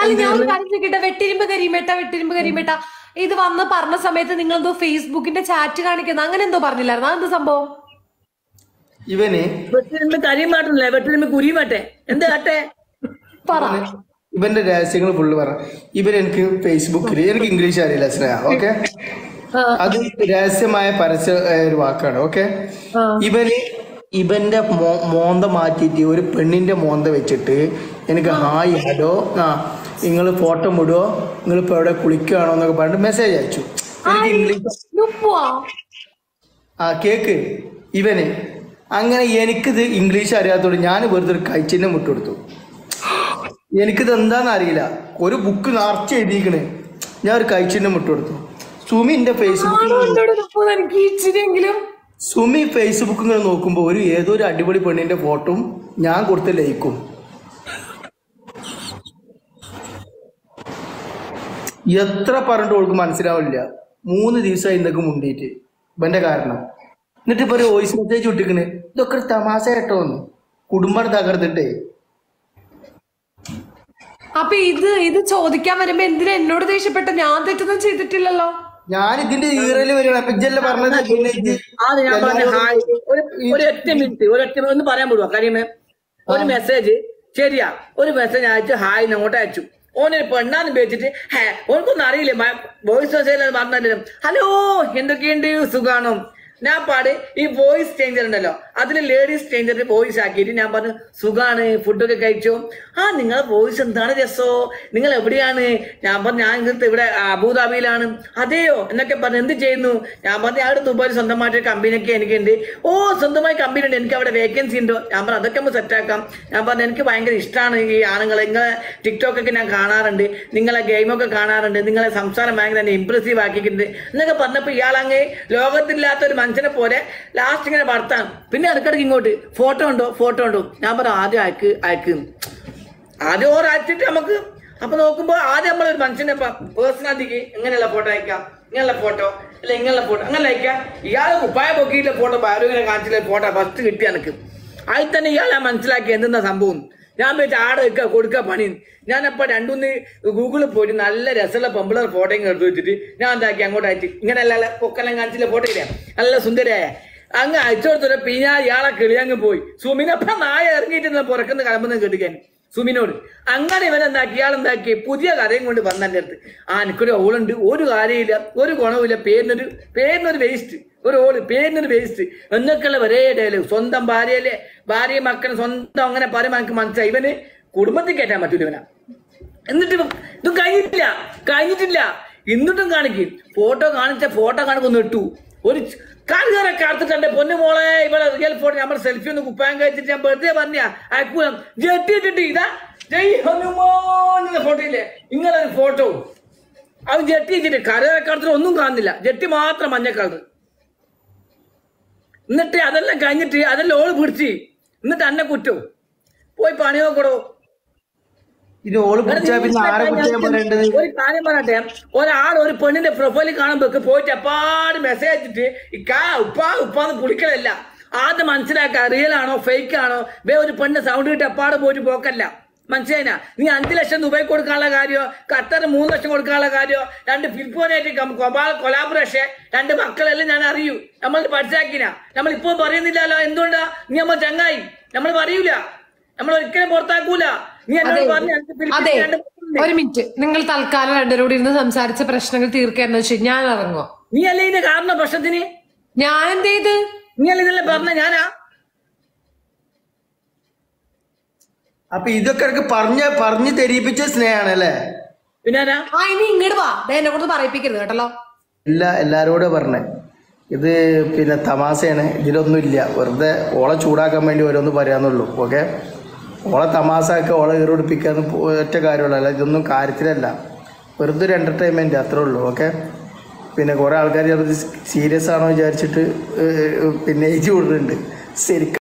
അല്ല ഞാൻ ഒരു കാര്യം ചോദിക്കട്ടെ വെട്ടിരിമ്പ് കരിമേട്ട വെട്ടിരിമ്പ് കരിമേട്ട ഇത് വന്ന് പറഞ്ഞ സമയത്ത് നിങ്ങൾ എന്തോ ഫേസ്ബുക്കിന്റെ ചാറ്റ് കാണിക്കുന്ന അങ്ങനെ എന്തോ പറഞ്ഞില്ലായിരുന്നു അതെന്ത് സംഭവം ഇവന് വെട്ടിരുമ്പ് കരിയും മാട്ടില്ലേ വെട്ടിരുമ്പ് കുരിയും മാട്ടെ എന്ത് കാട്ടെ പറ ഇവന്റെ രഹസ്യങ്ങൾ ഫുള്ള് പറ ഇവൻ എനിക്ക് ഫേസ്ബുക്കിൽ എനിക്ക് ഇംഗ്ലീഷ് അറിയില്ല സ്നേഹ ഓക്കെ ആ. അത് രഹസ്യമായ പരസ്യ ഏ, ഒരു വാക്കാണ് ഓക്കെ ആ. ഇവന് ഇവന്റെ മോ- മോന്ത മാറ്റിയിട്ട് ഒരു പെണ്ണിന്റെ മോന്ത വെച്ചിട്ട് എനിക്ക് ഹായ് ഹലോ ആ നിങ്ങൾ ഫോട്ടോ വിടുവോ നിങ്ങൾ ഇപ്പൊ എവിടെ കുളിക്കുകയാണോ എന്നൊക്കെ പറഞ്ഞിട്ട് മെസ്സേജ് അയച്ചു എനിക്ക് ഇംഗ്ലീഷ് നുപ്പുവാ ആ കേക്ക് ഇവന് അങ്ങനെ എനിക്കിത് ഇംഗ്ലീഷ് അറിയാത്തോണ്ട് ഞാൻ വെറുതെ ഒരു കൈച്ചിഹ്നം വിട്ടുകൊടുത്തു എനിക്കിത് എന്താണെന്ന് അറിയില്ല ഒരു ബുക്ക് നിറച്ച് എഴുതിക്കണ് ഞാൻ ഒരു കൈച്ചിഹ്നം വിട്ടുകൊടുത്തു സുമി എന്റെ ഫേസ്ബുക്കിൽ ആണോ എന്നോട് നുപ്പു എനിക്ക് ഇച്ചിരിയെങ്കിലും സുമി ഫേസ്ബുക്ക് ഇങ്ങനെ നോക്കുമ്പോൾ ഒരു ഏതോ ഒരു അടിപൊളി പെണ്ണിന്റെ ഫോട്ടോയും ഞാൻ കൊടുത്ത ലൈക്കും എത്ര പറഞ്ഞിട്ട് ഓൾക്ക് മനസ്സിലാവില്ല മൂന്ന് ദിവസമായി ഇന്നൊക്കെ മുണ്ടിയിട്ട് ഇവന്റെ കാരണം എന്നിട്ട് ഇപ്പൊ ഒരു വോയിസ് മെസ്സേജ് വിട്ടിക്കണ് ഇതൊക്കെ ഒരു തമാശ കേട്ടോ ഒന്ന് കുടുംബം തകർത്തിട്ടേ അപ്പൊ ഇത് ഇത് ചോദിക്കാൻ വരുമ്പോ എന്തിനാ എന്നോട് ദേഷ്യപ്പെട്ട ഞാൻ തെറ്റൊന്നും ചെയ്തിട്ടില്ലല്ലോ ഞാൻ ഇതിന്റെ ഈറല് വരികയാണ് അപ്പൊ ഇജ്ജല്ലേ പറഞ്ഞത് പിന്നെ ഇജ്ജ് ആദ്യം ഞാൻ പറഞ്ഞ ഹായ് ഒരു ഒരു ഒറ്റ മിനിറ്റ് ഒരു ഒറ്റ മിനിറ്റ് ഒന്ന് പറയാൻ വിടുവാ കാര്യമേ ഒരു മെസ്സേജ് ശരിയാ ഒരു മെസ്സേജ് അയച്ചു ഹായ് അങ്ങോട്ട് അയച്ചു ഓനൊരു പെണ്ണാന്ന് ഉപയോഗിച്ചിട്ട് ഹേ ഓനക്കൊന്നും അറിയില്ലേ വോയിസ് മെസ്സേജ് പറഞ്ഞാലും ഹലോ എന്തൊക്കെയുണ്ട് സുഖാണോ ഞാൻ പാട് ഈ വോയിസ് ചേഞ്ചർ ഉണ്ടല്ലോ അതിൽ ലേഡീസ് ചേഞ്ചറിന്റെ വോയിസ് ആക്കിയിട്ട് ഞാൻ പറഞ്ഞു സുഖാണ് ഫുഡൊക്കെ കഴിച്ചോ ആ നിങ്ങളെ വോയിസ് എന്താണ് രസോ നിങ്ങൾ എവിടെയാണ് ഞാൻ പറഞ്ഞു ഞാൻ ഇങ്ങനത്തെ ഇവിടെ അബുദാബിയിലാണ് അതെയോ എന്നൊക്കെ പറഞ്ഞു എന്ത് ചെയ്യുന്നു ഞാൻ പറഞ്ഞു അവിടെ ദുബായിൽ സ്വന്തമായിട്ട് കമ്പനിയൊക്കെ എനിക്കുണ്ട് ഓ സ്വന്തമായി കമ്പനി ഉണ്ട് എനിക്ക് അവിടെ വേക്കൻസി ഉണ്ടോ ഞാൻ പറഞ്ഞു അതൊക്കെ നമ്മൾ സെറ്റാക്കാം ഞാൻ പറഞ്ഞു എനിക്ക് ഭയങ്കര ഇഷ്ടമാണ് ഈ ആണുങ്ങളെ നിങ്ങളെ ടിക്ടോക്ക് ഒക്കെ ഞാൻ കാണാറുണ്ട് നിങ്ങളെ ഗെയിമൊക്കെ കാണാറുണ്ട് നിങ്ങളെ സംസാരം ഭയങ്കര എന്നെ ഇമ്പ്രസീവ് ആക്കിയിട്ടുണ്ട് എന്നൊക്കെ പറഞ്ഞപ്പോൾ ഇയാളങ്ങ് ലോകത്തില്ലാത്ത ഒരു മനുഷ്യനെ പോലെ ലാസ്റ്റ് ഇങ്ങനെ ഭർത്താൻ പിന്നെ ഇടയ്ക്കിടയ്ക്ക് ഇങ്ങോട്ട് ഫോട്ടോ ഉണ്ടോ ഫോട്ടോ ഉണ്ടോ ഞാൻ പറഞ്ഞു ആദ്യം അയക്ക് അയക്ക് ആദ്യം ഓരോ അയച്ചിട്ട് നമുക്ക് അപ്പൊ നോക്കുമ്പോ ആദ്യം നമ്മൾ ഒരു മനുഷ്യന്റെ പേഴ്സണാലിറ്റിക്ക് എങ്ങനെയുള്ള ഫോട്ടോ അയക്കാം ഇങ്ങനെയുള്ള ഫോട്ടോ അല്ല ഇങ്ങനെയുള്ള ഫോട്ടോ അങ്ങനെ അയക്കാം ഇയാളെ കുപ്പായ പൊക്കിയില്ല ഫോട്ടോ ആരോഗ്യം കാണിച്ചില്ല ഫോട്ടോ ഫസ്റ്റ് കിട്ടിയ എനിക്ക് അതിൽ തന്നെ ഇയാളെ മനസ്സിലാക്കി എന്തെന്നാ സംഭവം ഞാൻ വെച്ച് ആടെ വെക്കുക കൊടുക്കുക പണി ഞാനപ്പോ രണ്ടുമൂന്ന് ഗൂഗിളിൽ പോയിട്ട് നല്ല രസമുള്ള പെമ്പിളർ ഫോട്ടോ ഇങ്ങനെ എടുത്ത് വെച്ചിട്ട് ഞാൻ എന്താക്കി അങ്ങോട്ട് അയച്ചു ഇങ്ങനെ അല്ല പൊക്കെല്ലാം കാണിച്ചില്ല ഫോട്ടോ ഇല്ല നല്ല സുന്ദരായ അങ്ങ് അയച്ചു കൊടുത്തിട്ട് പിന്നെ ഇയാളെ കിളിയങ്ങ് പോയി സുമിനപ്പം നായ ഇറങ്ങിയിട്ട് പുറക്കുന്ന കിളമ്പെന്ന് കേട്ടിക്കാൻ സുമിനോട് അങ്ങനെ ഇവൻ എന്താക്കി ഇയാൾ എന്താക്കി പുതിയ കഥയും കൊണ്ട് വന്ന എൻ്റെ അടുത്ത് ആ എനിക്കൊരു ഓളുണ്ട് ഒരു കാര്യമില്ല ഒരു ഗുണവുമില്ല പേരിനൊരു പേരിനൊരു വേസ്റ്റ് ഒരു ഓള് പേരിനൊരു വേസ്റ്റ് എന്നൊക്കെയുള്ള ഒരേ ഡയലോഗ് സ്വന്തം ഭാര്യയിലെ ഭാര്യയും മക്കളും സ്വന്തം അങ്ങനെ പറയുമ്പോൾ എനിക്ക് മനസ്സിലായി ഇവന് കുടുംബത്തിൽ കയറ്റാൻ പറ്റൂല ഇവനാ എന്നിട്ട് ഇവൻ ഇതും കഴിഞ്ഞിട്ടില്ല കഴിഞ്ഞിട്ടില്ല എന്നിട്ടും കാണിക്കും ഫോട്ടോ കാണിച്ച ഫോട്ടോ കാണിക്കൊന്ന് ഇട്ടു ഒരു കാലുകാരൊക്കെ അടുത്തിട്ട് എന്റെ പൊന്നു മോളെ ഇവിടെ റിയൽ ഫോട്ടോ നമ്മൾ സെൽഫി ഒന്ന് കുപ്പായം കഴിച്ചിട്ട് ഞാൻ വെറുതെ പറഞ്ഞ അയക്കൂലം ജെട്ടി ഇട്ടിട്ട് ഇതാ ജയ് ഹനുമാൻ എന്ന ഫോട്ടോ ഇല്ലേ ഇങ്ങനെ ഒരു ഫോട്ടോ അത് ജെട്ടി വെച്ചിട്ട് കരയൊക്കെ അടുത്തിട്ട് ഒന്നും കാണുന്നില്ല ജെട്ടി മാത്രം മഞ്ഞ കളർ എന്നിട്ട് അതെല്ലാം കഴിഞ്ഞിട്ട് അതെല്ലാം ഓള് പിടിച്ച് എന്നിട്ട് അന്നെ കുറ്റവും പോയി പണി നോക്കടോ ഇത് ഓള് പിടിച്ചാ പിന്നെ ആരെ കുറിച്ചാ പറയേണ്ടത് ഒരു കാര്യം പറയട്ടെ ഒരാൾ ഒരു പെണ്ണിന്റെ പ്രൊഫൈലിൽ കാണുമ്പോ പോയിട്ട് എപ്പാട് മെസ്സേജ് അയച്ചിട്ട് ഈ കാ ഉപ്പാ ഉപ്പാന്ന് പുളിക്കലല്ല ആദ്യം മനസ്സിലാക്കുക റിയൽ ആണോ ഫേക്ക് ആണോ വേ ഒരു പെണ്ണ് സൗണ്ട് കിട്ടി എപ്പാട് പോയിട്ട് പോക്കല്ല മനസ്സിലായിനാ നീ അഞ്ചു ലക്ഷം ദുബായ് കൊടുക്കാനുള്ള കാര്യമോ ഖത്തറിന് മൂന്ന് ലക്ഷം കൊടുക്കാനുള്ള കാര്യമോ രണ്ട് ഫിലിപ്പോനായിട്ട് കൊബാൾ കൊലാബറേഷൻ രണ്ട് മക്കളെല്ലാം ഞാൻ അറിയൂ നമ്മൾ പഠിച്ചാക്കിന നമ്മൾ ഇപ്പൊ പറയുന്നില്ലല്ലോ എന്തുകൊണ്ടാ നീ നമ്മൾ ചങ്ങായി നമ്മൾ പറയൂല നമ്മൾ ഒരിക്കലും പുറത്താക്കൂല നീ എന്നോട് പറഞ്ഞു "എനിക്ക് അതെ ഫിലിപ്പീനിൽ രണ്ട് മക്കളുണ്ട്." ഒരു മിനിറ്റ് നിങ്ങൾ തൽക്കാലം രണ്ടുപേരോട് ഇരുന്ന് സംസാരിച്ച പ്രശ്നങ്ങൾ തീർക്കാന്ന് വെച്ചാൽ ഞാൻ ഇറങ്ങുമോ നീ അല്ലേ ഇതിന്റെ കാരണം പ്രശ്നത്തിന് ഞാൻ എന്ത് ചെയ്ത് നീ അല്ലേ ഇതല്ലേ പറഞ്ഞ ഞാനാ അപ്പൊ ഇതൊക്കെ എനിക്ക് പറഞ്ഞ പറഞ്ഞു തെരിയിപ്പിച്ച സ്നേഹാണ് അല്ലേ പിന്നെ ആരാ? ആ ഇനി ഇങ്ങോട്ട് വാ ദേ എന്നെ കൊണ്ട് പറയിപ്പിക്കരുത് കേട്ടല്ലോ എല്ലാ എല്ലാരോടും പറഞ്ഞേ ഇത് പിന്നെ തമാശയാണ് ഇതിലൊന്നും ഇല്ല വെറുതെ ഓളെ ചൂടാക്കാൻ വേണ്ടി ഓരോന്ന് പറയാന്നുള്ളൂ ഓക്കെ ഓളെ തമാശയൊക്കെ ഓളെ ഈറൊടിപ്പിക്കാന്ന് ഒറ്റ കാര്യമുള്ളൂ അല്ല ഇതൊന്നും കാര്യത്തിലല്ല വെറുതെ ഒരു എൻ്റർടൈൻമെൻറ്റ് അത്രേ ഉള്ളൂ ഓക്കെ പിന്നെ കുറേ ആൾക്കാർ ചിലപ്പോൾ സീരിയസ് ആണോ വിചാരിച്ചിട്ട് ഏഹ്, പിന്നെ ഏജ് കൂടുതലുണ്ട് ശരിക്കും